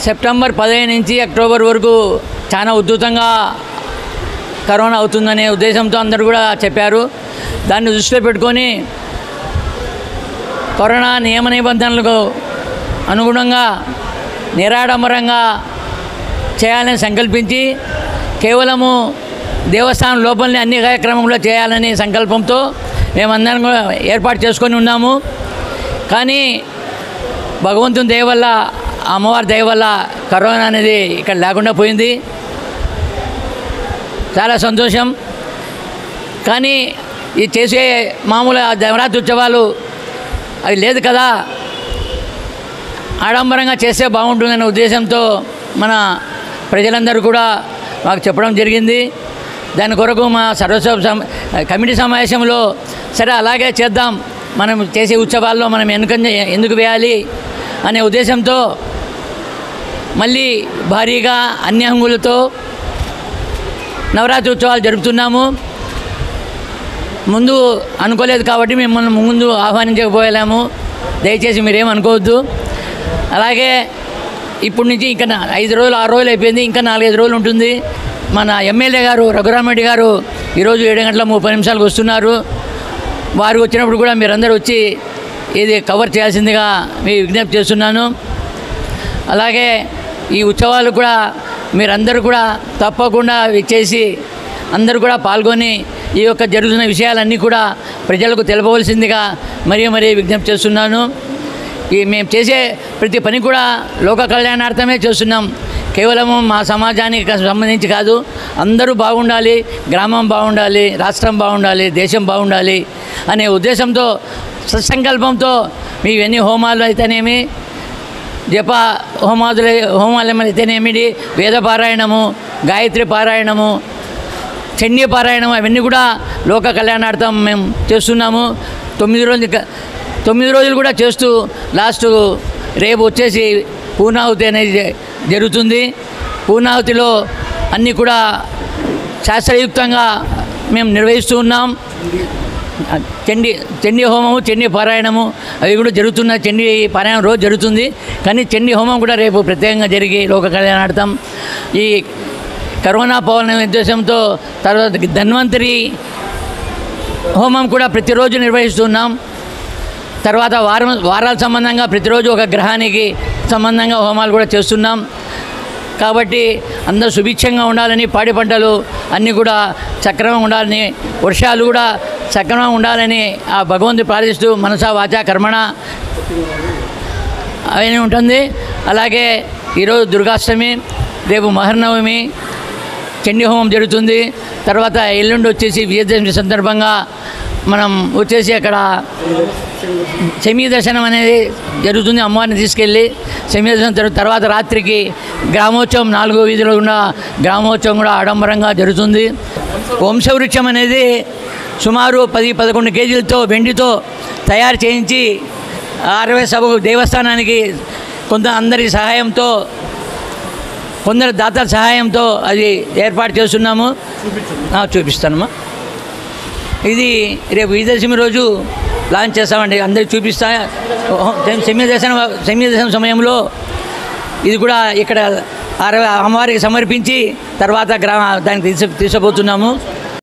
September పదిహేను నుంచి October వరకు చాలా ఉధృతంగా కరోనా అవుతుందనే ఉద్దేశంతో అందరూ కూడా చెప్పారు దాన్ని దృష్టిలో పెట్టుకొని కరోనా నియమ నిబంధనలకు అనుగుణంగా నిరాడంబరంగా చేయాలని సంకల్పించి కేవలము దేవస్థానం లోపలనే అన్ని కార్యక్రమంలో చేయాలని సంకల్పంతో మేమందరం కూడా ఏర్పాటు చేసుకొని ఉన్నాము కానీ భగవంతుని దయ వల్ల అమ్మవారి దయ వల్ల కరోనా అనేది ఇక్కడ లేకుండా పోయింది చాలా సంతోషం కానీ ఈ చేసే మామూలు ఆ నవరాత్రి ఉత్సవాలు అవి లేదు కదా ఆడంబరంగా చేస్తే బాగుంటుందనే ఉద్దేశంతో మన ప్రజలందరూ కూడా మాకు చెప్పడం జరిగింది దాని కొరకు మా సర్వసభ సమ కమిటీ సమావేశంలో సరే అలాగే చేద్దాం మనం చేసే ఉత్సవాల్లో మనం ఎందుకు ఎందుకు వేయాలి అనే ఉద్దేశంతో మళ్ళీ భారీగా అన్ని హంగులతో నవరాత్రి ఉత్సవాలు జరుపుతున్నాము ముందు అనుకోలేదు కాబట్టి మిమ్మల్ని ముందు ఆహ్వానించకపోయాము దయచేసి మీరేం అనుకోవద్దు అలాగే ఇప్పటి నుంచి ఇంకా నా- ఐదు రోజులు ఆరు రోజులు అయిపోయింది ఇంకా నాలుగైదు రోజులు ఉంటుంది మన ఎమ్మెల్యే గారు రఘురామరెడ్డి గారు ఈరోజు ఏడు గంటల ముప్పై నిమిషాలకు వస్తున్నారు వారు వచ్చినప్పుడు కూడా మీరందరూ వచ్చి ఇది కవర్ చేయాల్సిందిగా మీ విజ్ఞప్తి చేస్తున్నాను అలాగే ఈ ఉత్సవాలు కూడా మీరందరూ కూడా తప్పకుండా ఇచ్చేసి అందరూ కూడా పాల్గొని ఈ యొక్క జరుగుతున్న విషయాలన్నీ కూడా ప్రజలకు తెలపవలసిందిగా మరీ మరీ విజ్ఞప్తి చేస్తున్నాను ఈ మేము చేసే ప్రతి పని కూడా లోక కళ్యాణార్థమే చేస్తున్నాం కేవలము మా సమాజానికి సంబంధించి కాదు అందరూ బాగుండాలి గ్రామం బాగుండాలి రాష్ట్రం బాగుండాలి దేశం బాగుండాలి అనే ఉద్దేశంతో సత్సంకల్పంతో మీ ఎన్ని హోమాలు అయితేనేమి జప హోమాదులు హోమాలు అయితేనేమిటి వేద పారాయణము గాయత్రి పారాయణము చండీ పారాయణం అవన్నీ కూడా లోక కళ్యాణార్థం మేము చేస్తున్నాము తొమ్మిది రోజులు క- తొమ్మిది రోజులు కూడా చేస్తూ లాస్ట్ రేపు వచ్చేసి పూర్ణాహుతి అనేది జ- జరుగుతుంది పూర్ణాహుతిలో అన్నీ కూడా శాస్త్రయుక్తంగా మేము నిర్వహిస్తూ ఉన్నాం చండీ చండీ హోమము చండీ పారాయణము అవి కూడా జరుగుతున్న చండీ పారాయణం రోజు జరుగుతుంది కానీ చండీ హోమం కూడా రేపు ప్రత్యేకంగా జరిగి లోక కళ్యాణార్థం ఈ కరోనా పవన ఉద్దేశంతో తర్వాత ధన్వంతరి హోమం కూడా ప్రతిరోజు నిర్వహిస్తున్నాం తర్వాత వారం వారాల సంబంధంగా ప్రతిరోజు ఒక గ్రహానికి సంబంధంగా హోమాలు కూడా చేస్తున్నాం కాబట్టి అందరూ సుభిక్షంగా ఉండాలని పాడి పంటలు అన్నీ కూడా సక్రమంగా ఉండాలని వర్షాలు కూడా సక్రమంగా ఉండాలని ఆ భగవంతుడు ప్రార్థిస్తూ మనసా వాచా కర్మణ అవన్నీ ఉంటుంది అలాగే ఈరోజు దుర్గాష్టమి రేపు మహర్నవమి చండీ హోమం జరుగుతుంది తర్వాత ఎల్లుండి వచ్చేసి విజయదశమి సందర్భంగా మనం వచ్చేసి అక్కడ శమీ దర్శనం అనేది జరుగుతుంది అమ్మవారిని తీసుకెళ్ళి శమీ దర్శనం జరుగు- తర్వాత రాత్రికి గ్రామోత్సవం నాలుగో వీధిలో ఉన్న గ్రామోత్సవం కూడా ఆడంబరంగా జరుగుతుంది వంశవృక్షం అనేది సుమారు పది పదకొండు కేజీలతో వెండితో తయారు చేయించి అరవై సభ దేవస్థానానికి కొంత అందరి సహాయంతో కొందరు దాతల సహాయంతో అది ఏర్పాటు చేస్తున్నాము ఆ, చూపిస్తానమ్మా ఇది రేపు విజయదశమి రోజు లాంచ్ చేస్తామండి అందరికి చూపిస్తా సెమీ దర్శనం సెమీ దర్శనం సమయంలో ఇది కూడా ఇక్కడ అరవై అమ్మవారికి సమర్పించి తర్వాత గ్రామ దానికి తీసు తీసుకుపోతున్నాము